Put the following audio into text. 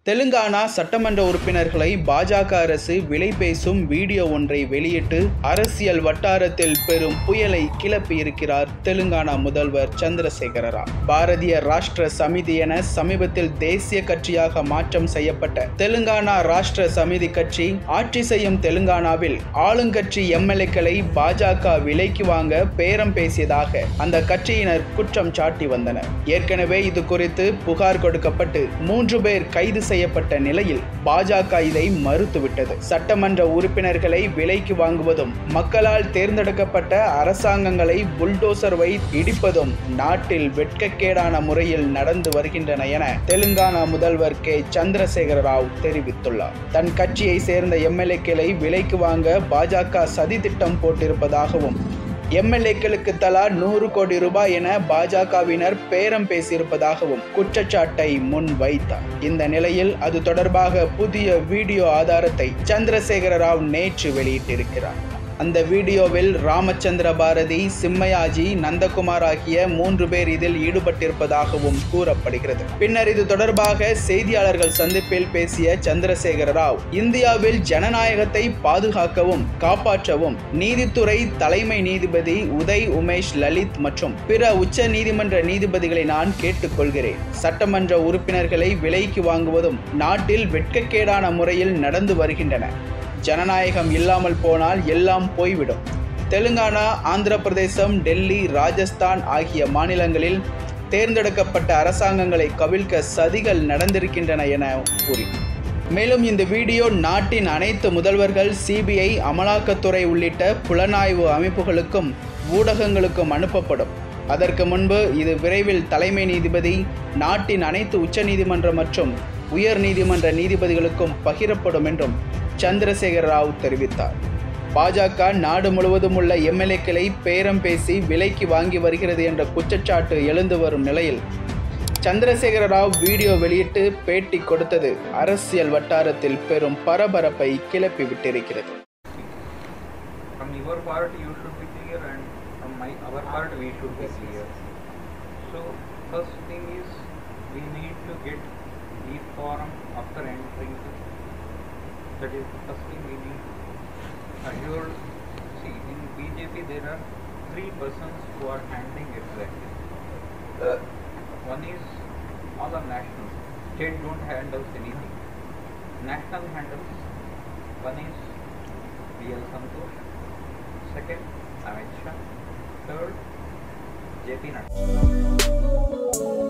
தெலுங்கானா சட்டமன்ற உறுப்பினர்களை பாஜக அரசு விலை பேசும் வீடியோ ஒன்றை வெளியிட்டு அரசியல் வட்டாரத்தில் பெரும் புயலை கிளப்பியிருக்கிறார் தெலுங்கானா முதல்வர் சந்திரசேகர ராவ் பாரதிய ராஷ்டிர சமிதி என சமீபத்தில் தேசிய கட்சியாக மாற்றம் செய்யப்பட்ட தெலுங்கானா ராஷ்டிர சமிதி கட்சி ஆட்சி செய்யும் தெலுங்கானாவில் ஆளுங்கட்சி எம்எல்ஏக்களை பாஜக விலைக்கு வாங்க பேரம் பேசியதாக அந்த கட்சியினர் குற்றம் சாட்டி வந்தனர் ஏற்கனவே இது குறித்து புகார் கொடுக்கப்பட்டு மூன்று பேர் கைது செய்யப்பட்ட நிலையில் பாஜக இதை மறுத்துவிட்டது சட்டமன்ற உறுப்பினர்களை விலைக்கு வாங்குவதும் மக்களால் தேர்ந்தெடுக்கப்பட்ட அரசாங்கங்களை புல்டோசர் வை இடிப்பதும் நாட்டில் வெட்கக்கேடான முறையில் நடந்து வருகின்றன என தெலுங்கானா முதல்வர் கே சந்திரசேகர ராவ் தெரிவித்துள்ளார் தன் கட்சியை சேர்ந்த எம்எல்ஏக்களை விலைக்கு வாங்க பாஜக சதி திட்டம் போட்டிருப்பதாகவும் எம்எல்ஏக்களுக்கு தலா நூறு கோடி ரூபாய் என பாஜகவினர் பேரம் பேசியிருப்பதாகவும் குற்றச்சாட்டை முன் வைத்தார் இந்த நிலையில் அது தொடர்பாக புதிய வீடியோ ஆதாரத்தை சந்திரசேகர ராவ் நேற்று வெளியிட்டிருக்கிறார் அந்த வீடியோவில் ராமச்சந்திர பாரதி சிம்மையாஜி நந்தகுமார் ஆகிய மூன்று பேர் இதில் ஈடுபட்டிருப்பதாகவும் கூறப்படுகிறது பின்னர் இது தொடர்பாக செய்தியாளர்கள் சந்திப்பில் பேசிய சந்திரசேகர ராவ் இந்தியாவில் ஜனநாயகத்தை பாதுகாக்கவும் காப்பாற்றவும் நீதித்துறை தலைமை நீதிபதி உதய் உமேஷ் லலித் மற்றும் பிற உச்ச நீதிமன்ற நீதிபதிகளை நான் கேட்டுக்கொள்கிறேன் சட்டமன்ற உறுப்பினர்களை விலைக்கு வாங்குவதும் நாட்டில் வெட்கக்கேடான முறையில் நடந்து வருகின்றன ஜனநாயகம் இல்லாமல் போனால் எல்லாம் போய்விடும் தெலுங்கானா ஆந்திர பிரதேசம் டெல்லி ராஜஸ்தான் ஆகிய மாநிலங்களில் தேர்ந்தெடுக்கப்பட்ட அரசாங்கங்களை கவிழ்க்க சதிகள் நடந்திருக்கின்றன என கூறி மேலும் இந்த வீடியோ நாட்டின் அனைத்து முதல்வர்கள் சிபிஐ அமலாக்கத்துறை உள்ளிட்ட புலனாய்வு அமைப்புகளுக்கும் ஊடகங்களுக்கும் அனுப்பப்படும் அதற்கு முன்பு இது விரைவில் தலைமை நீதிபதி நாட்டின் அனைத்து உச்சநீதிமன்ற மற்றும் உயர் நீதிமன்ற நீதிபதிகளுக்கும் பகிரப்படும் என்றும் சந்திரசேகர ராவ் தெரிவித்தார் பாஜக நாடு முழுவதும் உள்ள எம்எல்ஏக்களை பேரம் பேசி விலைக்கு வாங்கி வருகிறது என்ற குற்றச்சாட்டு எழுந்து வரும் நிலையில் சந்திரசேகர ராவ் வீடியோ வெளியிட்டு பேட்டி கொடுத்தது அரசியல் வட்டாரத்தில் பெரும் பரபரப்பை கிளப்பி விட்டிருக்கிறது From your part, you should be clear, and from my our part, we should be clear. So, first thing is we need to get the form after entering. The, that is the first thing we need. Assured. See, in BJP there are three persons who are handling exactly. One is all are national. State don't handle anything. National handles. One is BL Santosh. Second, Amit Shah. Third, JP Nadda.